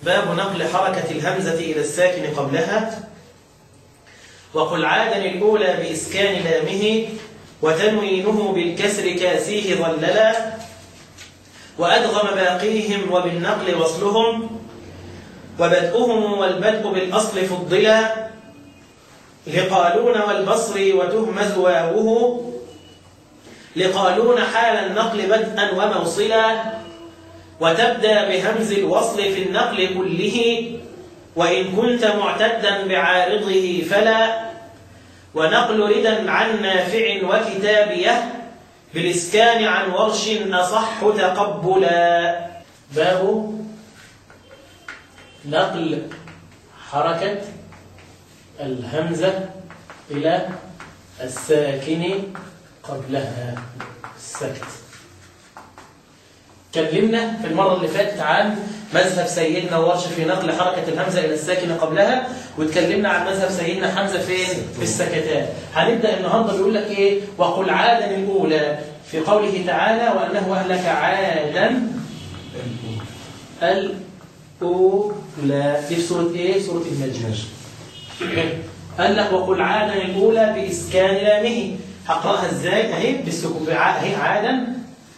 باب نقل حركة الهمزة إلى الساكن قبلها وقل عادا الأولى بإسكان لامه وتنوينه بالكسر كاسيه ظللا وأدغم باقيهم وبالنقل وصلهم وبدؤهم والبدء بالأصل فضلا لقالون والبصر وتهمز واوه لقالون حال النقل بدءا وموصلا وتبدأ بهمز الوصل في النقل كله وإن كنت معتدا بعارضه فلا ونقل ردا عن نافع وكتابيه بالإسكان عن ورش أصح تقبلا باب نقل حركة الهمزة إلى الساكن قبلها السكت كلمنا في المرة اللي فاتت عن مذهب سيدنا ورش في نقل حركة الهمزة إلى الساكن قبلها واتكلمنا عن مذهب سيدنا حمزة فين؟ في السكتات هنبدأ النهاردة بيقول لك إيه؟ وقل عادا الأولى في قوله تعالى وأنه أهلك عادا الأولى دي في سورة إيه؟ سورة النجم قال لك وقل عادا الأولى بإسكان لامه هقرأها إزاي؟ أهي بالسكون أهي عادا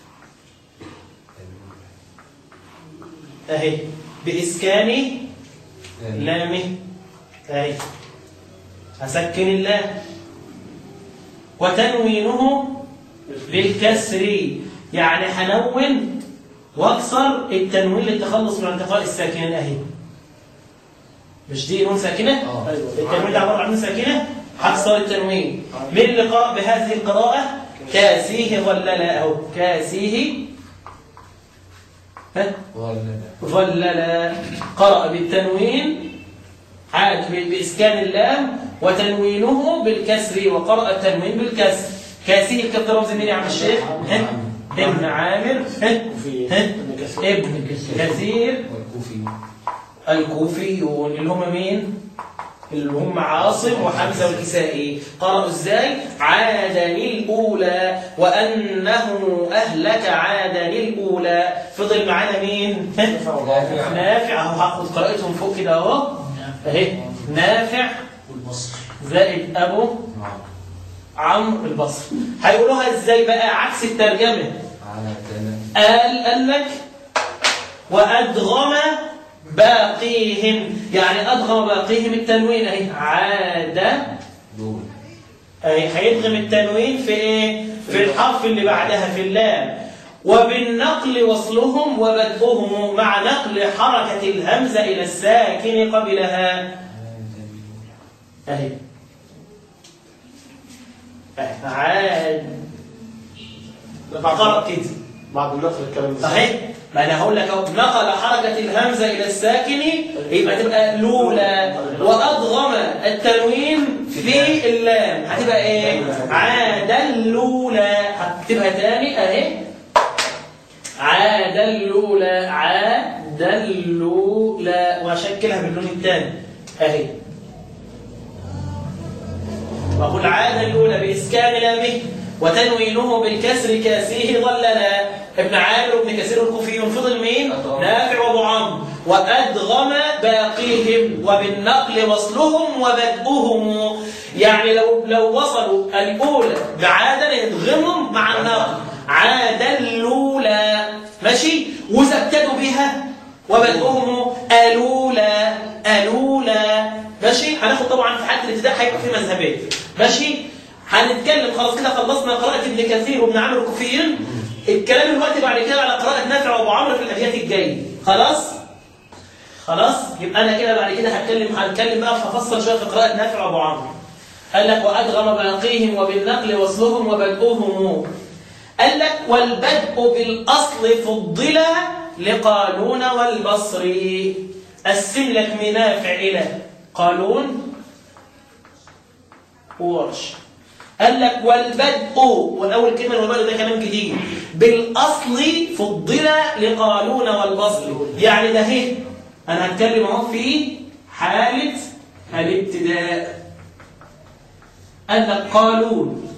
أهي بإسكان لامه أهي هسكن الله وتنوينه بالكسر يعني هنون واكسر التنوين للتخلص من انتقال الساكنين اهي مش دي نون ساكنه آه. التنوين ده عباره عن نون ساكنه هكسر التنوين من اللي قرأ بهذه القراءه كاسيه ظللا اهو كاسيه ها ظللا قرأ بالتنوين عاد بإسكان اللام وتنوينه بالكسر وقرأ التنوين بالكسر كاسيه الكتب رمز مين يا عم الشيخ؟ ها؟ ابن عامر ها؟ ها؟ ابن كثير والكوفي الكوفيون اللي هم مين؟ اللي هم عاصم وحمزة والكسائي قرأوا ازاي؟ عادا الأولى وأنه أهلك عادا الأولى فضل معانا مين؟ نافع اهو هاخد قراءتهم فوق كده اهو اهي نافع والبصر زائد أبو عمرو البصري هيقولوها ازاي بقى عكس الترجمة على تمام قال قال لك وأدغم باقيهم يعني أدغم باقيهم التنوين اهي عاد دول اهي هيدغم التنوين في ايه في الحرف اللي بعدها في اللام وبالنقل وصلهم وبدؤهم مع نقل حركة الهمزة إلى الساكن قبلها اهي أهي. عاد قرأ كده بعد النقل الكلام ده صحيح ما انا هقول لك اهو نقل حركه الهمزه الى الساكن يبقى تبقى لولا وادغم التنوين في اللام هتبقى ايه عاد اللولا هتكتبها تاني اهي عاد اللولا عاد اللولا واشكلها باللون الثاني اهي وقل عاد الأولى بإسكان لامه وتنوينه بالكسر كاسيه ظلنا ابن عامر وابن كثير الكوفيون فضل مين؟ نافع وابو عمرو وأدغم باقيهم وبالنقل وصلهم وبدؤهم يعني لو لو وصلوا الأولى بعادة يدغمهم مع النقل عاد الأولى ماشي وسكتوا بها وبدؤهم ألولا ألولا ماشي هناخد طبعا في حالة الابتداء هيبقى في مذهبين ماشي هنتكلم خلاص كده خلصنا قراءة ابن كثير وابن عامر الكوفيين الكلام الوقت بعد كده على قراءة نافع وابو عمرو في الابيات الجاية خلاص خلاص يبقى انا كده بعد كده هتكلم هنتكلم بقى هفصل شويه في قراءة نافع وابو عمرو قال لك وادغم باقيهم وبالنقل وصلهم وبدؤهم قال لك والبدء بالاصل فضل لقالون والبصري قسم لك من نافع الى قالون وورش قال لك والبدء والاول كلمه والبدء ده كلام جديد بالاصل فضل لقالون والبصري يعني ده اهي انا هتكلم اهو في حاله الابتداء قال لك قالون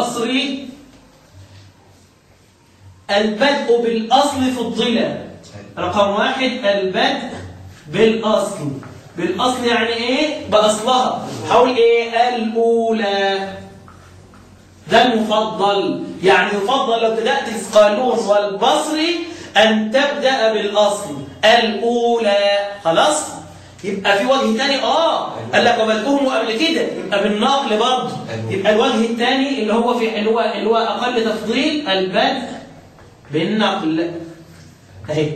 والبصري البدء بالاصل فضل رقم واحد البدء بالأصل بالأصل يعني إيه؟ بأصلها حول إيه؟ الأولى ده المفضل يعني يفضل لو بدأت قانون والبصري أن تبدأ بالأصل الأولى خلاص؟ يبقى في وجه تاني اه قال لك وبدؤهم قبل كده يبقى بالنقل برضه يبقى الوجه الثاني اللي هو في اللي هو اللي هو اقل تفضيل البدء بالنقل اهي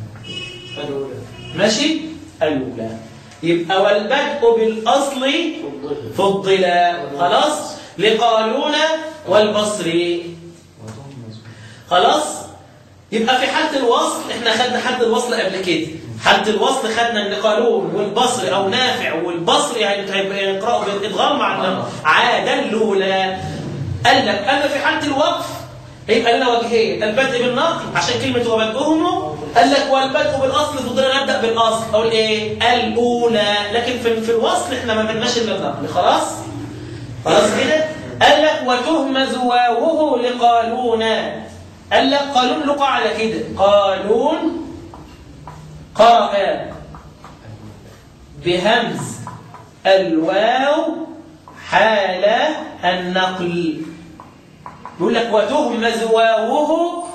ماشي الاولى يبقى والبدء بالاصل فضل خلاص لقالون والبصري خلاص يبقى في حالة الوصل احنا خدنا حالة الوصل قبل كده حالة الوصل خدنا ان قالون والبصري او نافع والبصري يعني هيبقى يقرأوا بالادغام مع النم عادا الاولى قال لك اما في حالة الوقف يبقى لنا وجهين البدء بالنقل عشان كلمة وبدؤهم قال لك والبدء بالاصل فضلنا نبدا بالاصل اقول ايه الاولى لكن في في الوصل احنا ما بدناش الا النقل خلاص خلاص كده قال لك وتهمز واوه لقالون قال لك قالون له قاعده كده قالون قرأ بهمز الواو حال النقل يقول لك وتهمز واوه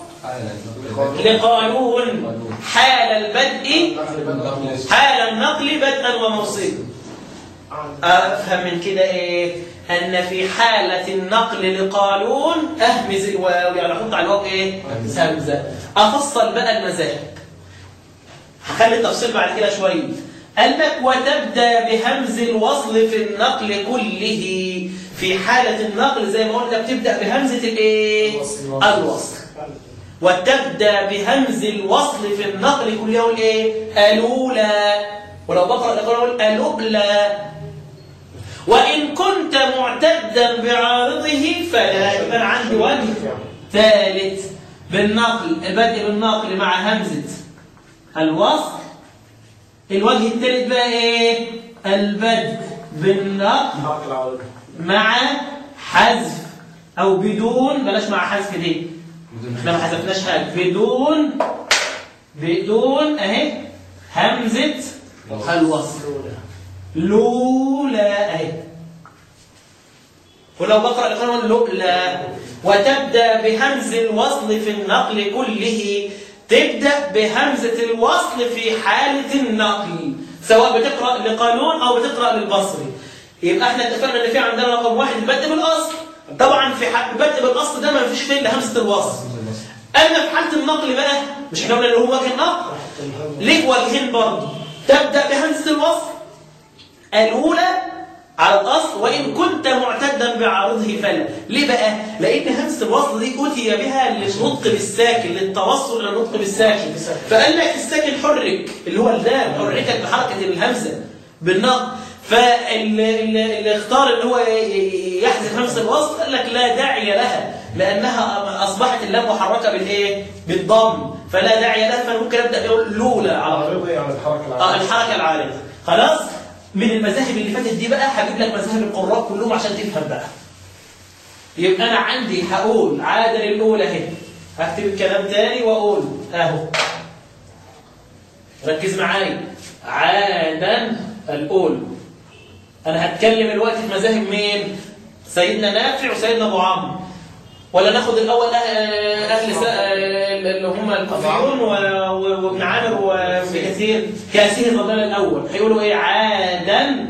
لقالون حال البدء حال النقل بدءا وموصلا أفهم من كده إيه أن في حالة النقل لقالون أهمز الواو يعني أحط على الواو إيه همزة أفصل بقى المذاهب هخلي التفصيل بعد كده شوية قال لك وتبدأ بهمز الوصل في النقل كله في حالة النقل زي ما قلنا بتبدأ بهمزة الإيه الوصل وتبدأ بهمز الوصل في النقل كل يوم ايه الأولى ولو بقرأ يقول الأولى وإن كنت معتدا بعارضه فلا يبقى عندي وجه ثالث بالنقل البدء بالنقل مع همزة الوصل الوجه الثالث بقى ايه البدء بالنقل مع حذف او بدون بلاش مع حذف دي احنا ما حذفناش حاجه بدون بدون اهي همزه الوصل لولا اهي ولو بقرا القرآن لولا وتبدا بهمز الوصل في النقل كله تبدا بهمزه الوصل في حاله النقل سواء بتقرا لقانون او بتقرا للبصري يبقى احنا اتفقنا ان في عندنا رقم واحد البدء بالاصل طبعا في البدء بالاصل ده ما فيش فيه الا همزه الوصل اما في حاله النقل بقى مش احنا قلنا اللي هو وجه النقل ليه وجهين برضه تبدا بهمزه الوصل الاولى على الاصل وان كنت معتدا بعارضه فلا ليه بقى لان همزه الوصل دي اتي بها للنطق بالساكن للتوصل الى النطق بالساكن فقال لك الساكن حرك اللي هو الدال حركت بحركه الهمزه بالنقل فاللي اختار اللي هو يحذف همزه الوصل قال لك لا داعي لها لانها اصبحت اللام محركه بالايه بالضم فلا داعي لها فانا ممكن ابدا اقول لولا على طول اه الحركه العارضه خلاص من المذاهب اللي فاتت دي بقى هجيب لك مذاهب القراء كلهم عشان تفهم بقى يبقى انا عندي هقول عاده الاولى اهي هكتب الكلام تاني واقول اهو ركز معايا عادا الاولى انا هتكلم الوقت في مذاهب مين سيدنا نافع وسيدنا ابو عمرو ولا ناخد الاول اهل اللي هم الكوفيون وابن عامر وابن كثير كاسيه ضلال الاول هيقولوا ايه عادا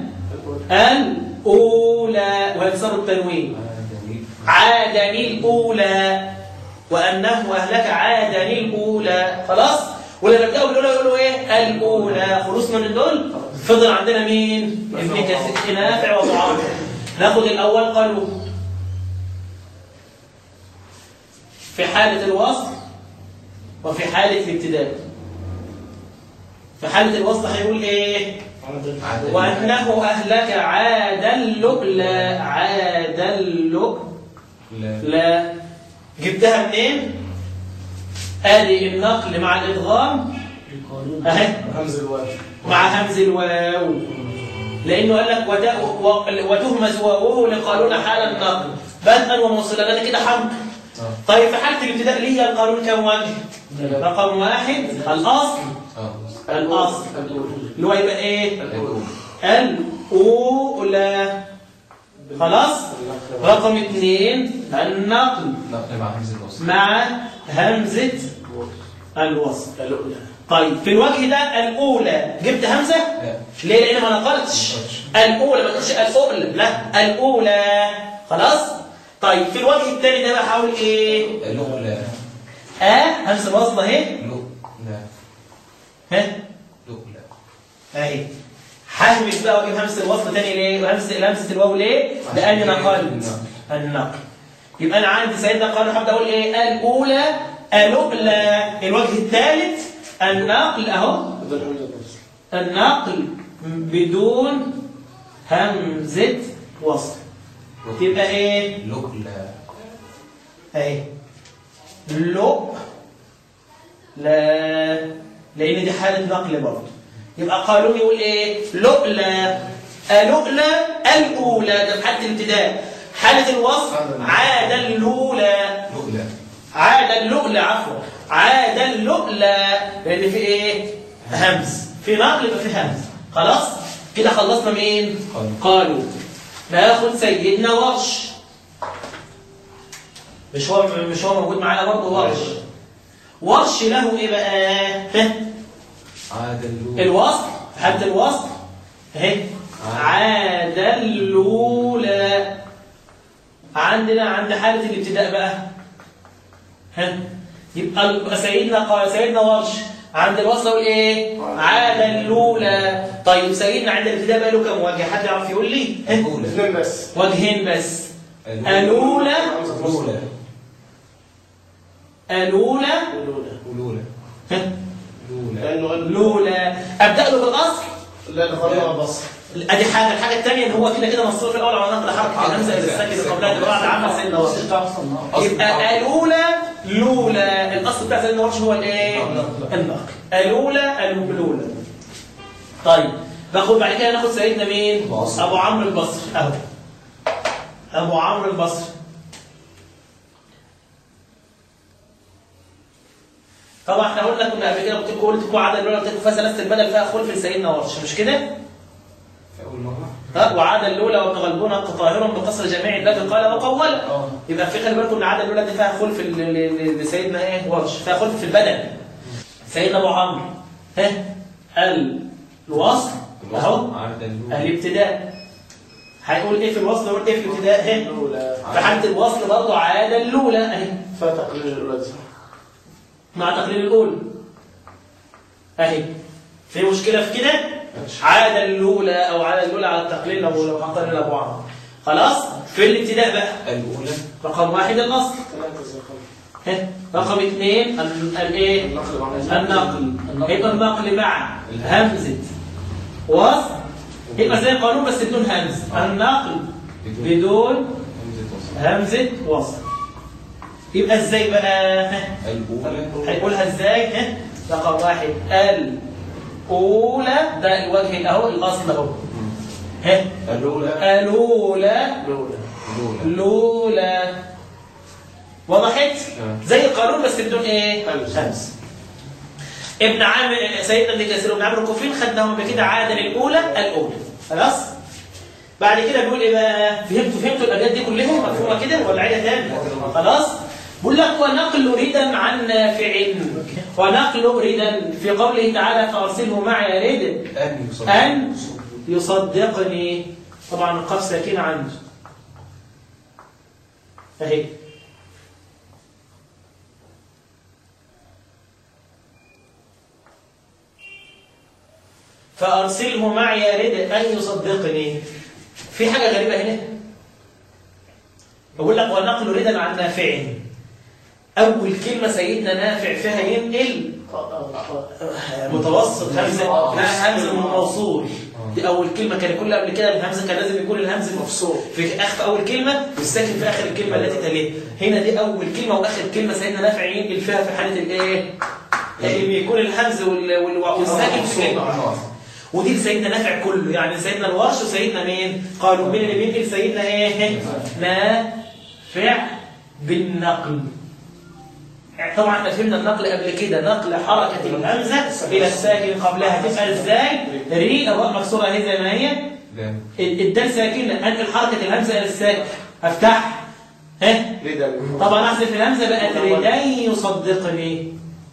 الاولى ويكسروا التنوين عادا الاولى وانه اهلك عادا الاولى خلاص ولا نبداوا بالاولى يقولوا ايه الاولى خلصنا من دول فضل عندنا مين ابن كثير نافع وابو عمرو ناخد الاول قالوا في حالة الوصل وفي حالة الابتداء في حالة الوصل هيقول ايه وأنه أهلك عادل لا عادل لا جبتها منين ادي النقل مع الادغام اهي همز الواو مع همز الواو لانه قال لك وت- وتهمز واوه لقانون حال النقل بدءا وموصلا انا كده حمد طيب في حاله الابتداء ليه القانون كم وجه رقم واحد الاصل اه الأصل اللي هو يبقى إيه؟ الأولى الأولى خلاص؟ رقم اثنين النقل نقل مع همزة الوصل مع همزة الوصل طيب في الوجه ده الأولى جبت همزة؟ لا ليه؟ لأن ما نقلتش الأولى ما تقولش الأولى لا الأولى خلاص؟ طيب في الوجه الثاني ده بقى هقول إيه؟ الأولى آه همزة الوصل أهي لؤلؤ ها لؤلؤ اهي ههمس بقى واجيب همزه الوصل تاني ليه وهمزه همزه الواو ليه لاني نقلت النقل يبقى انا عندي سيدنا قال هبدا اقول ايه الاولى الأولى الوجه الثالث النقل اهو النقل بدون همزه وصل تبقى ايه لؤلؤ اهي لو لا لان دي حاله نقل برضه يبقى قالون يقول ايه لؤلى لؤلى الاولى ده في حاله الابتداء حاله الوصف عاد الاولى لؤلؤ عاد اللؤلى عفوا عاد اللؤلى لان في ايه همز في نقل يبقى في همز خلاص كده خلصنا مين قالوا. قالوا ناخد سيدنا ورش مش هو مش هو موجود معانا برضه ورش ورش له ايه بقى ها؟ عاد اللؤلؤ الوصل حد الوصل اهي عاد الاولى عندنا عند حاله الابتداء بقى ها يبقى ال- سيدنا قال سيدنا ورش عند الوصل يقول ايه عاد الاولى طيب سيدنا عند الابتداء بقى له كم وجه حد يعرف يقول لي ها؟ الأولى اثنين بس وجهين بس الاولى الأولى الاولى الأولى ها؟ الأولى لانه قال الاولى ابدا له بالاصل لا نخليها بصر ادي حاجه الحاجه الثانيه ان هو كده كده نصره في الاول على نقل حركه الهمزه الى الساكن اللي قبلها اللي بعد عمل سيدنا ورش يبقى الاولى الاولى الاصل بتاع سيدنا ورش هو الايه النقل الاولى الاولى طيب ناخد بعد كده ناخد سيدنا مين البصري. ابو عمرو البصري اهو ابو عمرو البصري طبعا احنا قلنا كنا قبل كده قلت لكم قلت لكم عدد الاولى قلت لكم فيها ثلاثه البدل فيها خلف لسيدنا ورش مش كده؟ في أول مرة ها وعاد الاولى وابن غلبون حق طاهر بقصر جميع الذي قال وقول اه يبقى في خلي بالكم ان عاد الاولى دي فيها خلف ل- ل- ل- لسيدنا ايه ورش فيها خلف في البدن سيدنا ابو عمرو ها ال الوصل اهو عاد اللؤلؤ الابتداء هيقول ايه في الوصل يقول ايه في الابتداء ها الاولى في حاله الوصل برضه عاد الاولى اهي فتح الاولى دي مع تقليل الاولى اهي في مشكله في كده عاد الاولى او عاد الاولى على التقليل لو لو هنقلل ابو عمرو خلاص في الابتداء بقى الأولى رقم واحد الاصل ثلاثة زي خلف ها. رقم اثنين ال- الايه النقل مع النقل يبقى النقل مع همزه وصل يبقى زي القانون بس بدون همز النقل بدون همزة وصل همزه وصل يبقى ازاي بقى ها. الأولى هيقولها ازاي ها رقم واحد الاولى ده الوجه الاهو الاصل اهو ها الأولى الاولى الاولى الأولى الاولى وضحت تمام. زي القانون بس بدون ايه همز. همز ابن عامر سيدنا ابن كثير وابن عامر الكوفيين خدناهم قبل كده عادا الاولى الاولى خلاص بعد كده بيقول ايه بقى فهمتوا فهمتوا الابيات دي كلهم مفهومه كده ولا عيدها تاني خلاص بيقول لك ونقل ردا عن نافع ونقل ردا في قوله تعالى فارسله معي رد أن يصدق أن يصدقني طبعا القاف ساكنة عنده أهي فأرسله معي يرد أن يصدقني في حاجة غريبة هنا بقول لك ونقل ردا عن نافع أول كلمة سيدنا نافع فيها ينقل متوسط همزه لا همزه موصول دي اول كلمه كان كل قبل كده الهمزه كان لازم يكون الهمز مفصول في اخر اول كلمه والساكن في اخر الكلمه التي تليها هنا دي اول كلمه واخر كلمه سيدنا نافع ينقل فيها في حاله الايه ان يكون الهمز وال- وال- والساكن في كلمه واحدة. ودي لسيدنا نافع كله يعني سيدنا الورش وسيدنا مين قالوا مين اللي بينقل سيدنا ايه نافع بالنقل طبعا احنا فهمنا النقل قبل كده نقل حركة الهمزة إلى الساكن قبلها تبقى ازاي؟ ري الراء مكسورة اهي زي ما هي لام الدال ساكنة أنقل حركة الهمزة إلى الساكن أفتح ها ردا طبعا أحذف الهمزة بقت ردي يصدقني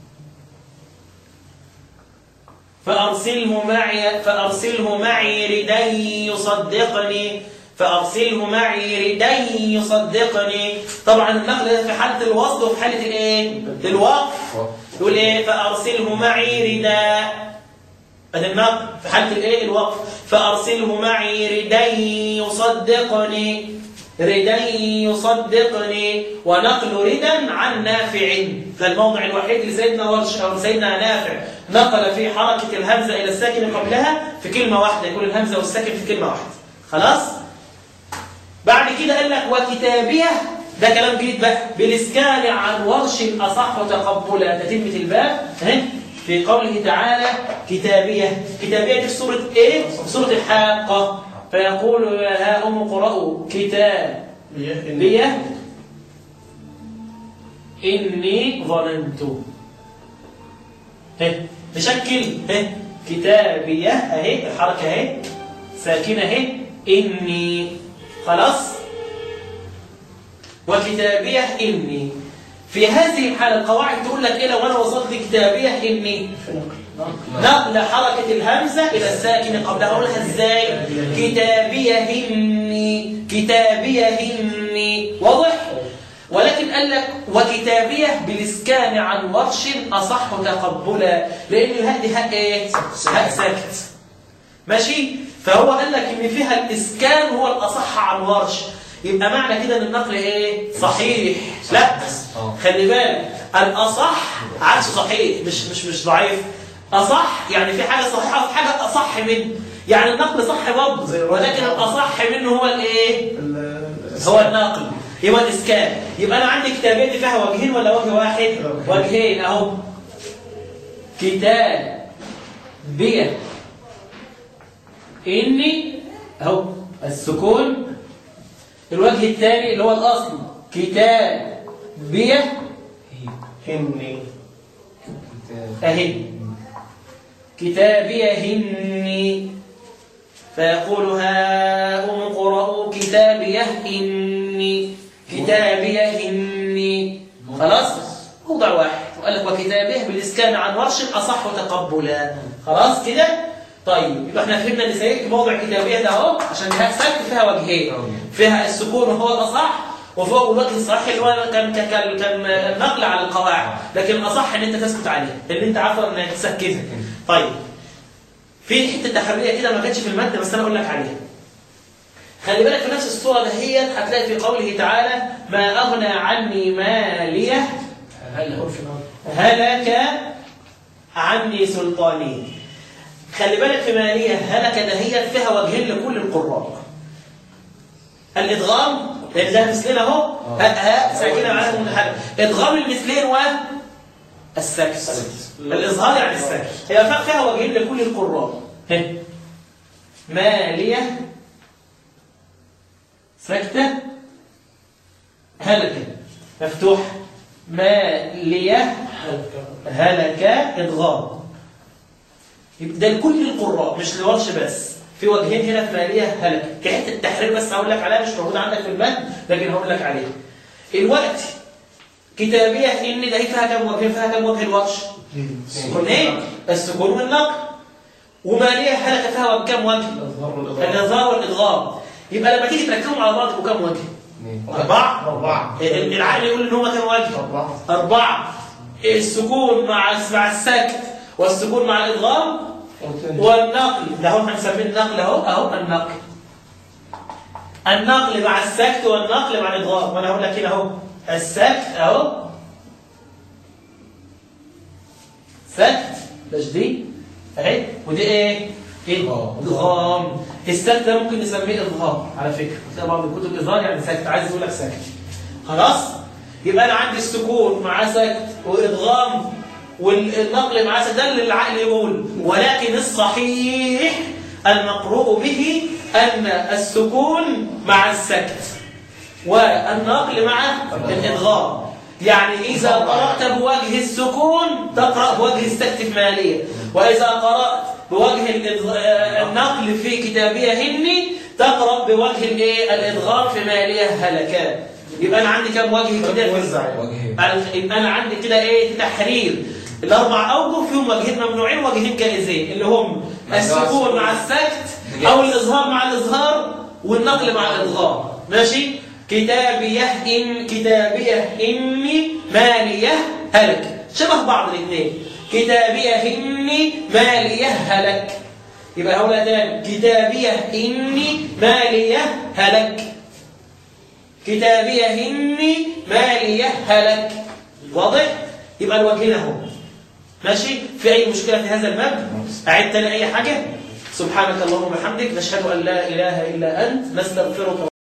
فأرسله معي فأرسله معي ردي يصدقني فأرسله معي ردي يصدقني طبعا النقل ده في حالة الوصل وفي حالة الايه؟ الوقف يقول ايه فأرسله معي رداء هذا النقل في حالة الايه الوقف فأرسله معي ردي يصدقني ردي يصدقني ونقل ردا عن نافع ده الموضع الوحيد اللي سيدنا ورش أو سيدنا نافع نقل في حركة الهمزة إلى الساكن قبلها في كلمة واحدة يكون الهمزة والساكن في كلمة واحدة خلاص بعد كده قال لك وكتابية ده كلام جديد بقى بالإسكان عن ورش أصح تقبلا تتمة الباب اهي في قوله تعالى كتابية كتابية دي في سورة إيه؟ في سورة الحاقة فيقول يا ها أم اقرأوا كتابية إني ظننت اهي نشكل اهي كتابية اهي الحركة اهي ساكنة اهي إني خلاص وكتابية إني في هذه الحالة القواعد تقول لك إيه لو أنا وصلت كتابية إني في نقل نقل حركة الهمزة إلى الساكن قبلها أقولها إزاي كتابية إني كتابية إني واضح ولكن قال لك وكتابية بالإسكان عن ورش أصح تقبلا لأن الهاء دي هاء إيه؟ هاء ساكت ماشي فهو قال لك ان فيها الاسكان هو الاصح عن ورش يبقى معنى كده ان النقل ايه صحيح لا خلي بالك الاصح عكس صحيح مش مش مش ضعيف اصح يعني في حاجه صحيحه وفي حاجه اصح منه يعني النقل صح برضه ولكن الاصح منه هو الايه هو النقل يبقى الاسكان يبقى انا عندي كتابين دي فيها وجهين ولا وجه واحد وجهين اهو كتاب بيه إني أهو السكون الوجه الثاني اللي هو الأصل كتابية هني أهي كتابية هني فيقول هاؤم اقرءوا كتابية إني كتابية إني خلاص موضع واحد وقال لك وكتابيه بالإسكان عن ورش أصح تقبلا خلاص كده طيب يبقى احنا فهمنا ان سيئة موضع كتابية ده اهو عشان الهاء سكت فيها وجهين فيها السكون وهو الأصح وفوق الوجه الصحيح اللي هو كان كان كان كان نقل على القواعد لكن الأصح ان انت تسكت عليه لان انت عارفه انك تسكتها طيب في حته تحرية كده ما كانتش في المادة بس انا اقول لك عليها خلي بالك في نفس الصورة دهيت هتلاقي في قوله تعالى ما أغنى عني مالية هلك عني سلطاني خلي بالك في مالية هلك دهيت فيها وجهين لكل القراء الإدغام لأن ده مثلين أهو ها ساكنة معانا من الحلقة إدغام المثلين و السكت الإظهار يعني السكت هي فيها وجهين لكل القراء ها. مالية سكتة هلكة مفتوح مالية هلك إدغام يبقى ده لكل القراء مش لورش بس في وجهين هنا في مالية هلك كحته التحرير بس هقول لك عليها مش موجود عندك في المتن لكن هقول لك عليها الوقت كتابية إن ده فيها كم وجه فيها كم وجه الورش اثنين السكون والنقل ومالية هلك فيها كم وجه الإظهار والإدغام يبقى لما تيجي تركبهم على بعض يبقوا كم وجه أربعة أربعة العقل يقول إن هما كم وجه أربعة أربعة السكون مع مع السكت والسكون مع الإدغام والنقل ده هو هنسميه النقل اهو اهو النقل النقل مع السكت والنقل مع الإدغام وأنا هقول لك هنا اهو السكت اهو سكت تشديد اهي ودي ايه؟ إدغام. ادغام السكت ده ممكن نسميه اظهار على فكره تلاقي بعض الكتب اظهار يعني سكت عايز يقول لك سكت خلاص يبقى انا عندي السكون مع سكت وادغام والنقل مع سكت ده اللي العقل يقول ولكن الصحيح المقروء به ان السكون مع السكت والنقل مع الادغام يعني إذا قرأت بوجه السكون تقرأ بوجه استكتف مالية وإذا قرأت بوجه الإضغ- آه، النقل في كتابية هني تقرأ بوجه الإيه؟ الإدغام في مالية هلكان يبقى أنا عندي كم وجه كده وزع يعني. وجهين أنا- يبقى أنا عندي كده إيه تحرير الأربع أوجه فيهم وجهين ممنوعين ووجهين جائزين اللي هم السكون مع السكت أو الإظهار مع الإظهار والنقل مع الإدغام ماشي كتابيه إن كتابيه إني ماليه هلك شبه بعض الاثنين كتابيه إني ماليه هلك يبقى هقولها تاني كتابيه إني ماليه هلك كتابيه إني ماليه هلك واضح؟ يبقى الوجهين اهو ماشي؟ في أي مشكلة في هذا المبنى؟ أعد تاني أي حاجة؟ سبحانك اللهم وبحمدك نشهد أن لا إله إلا أنت نستغفرك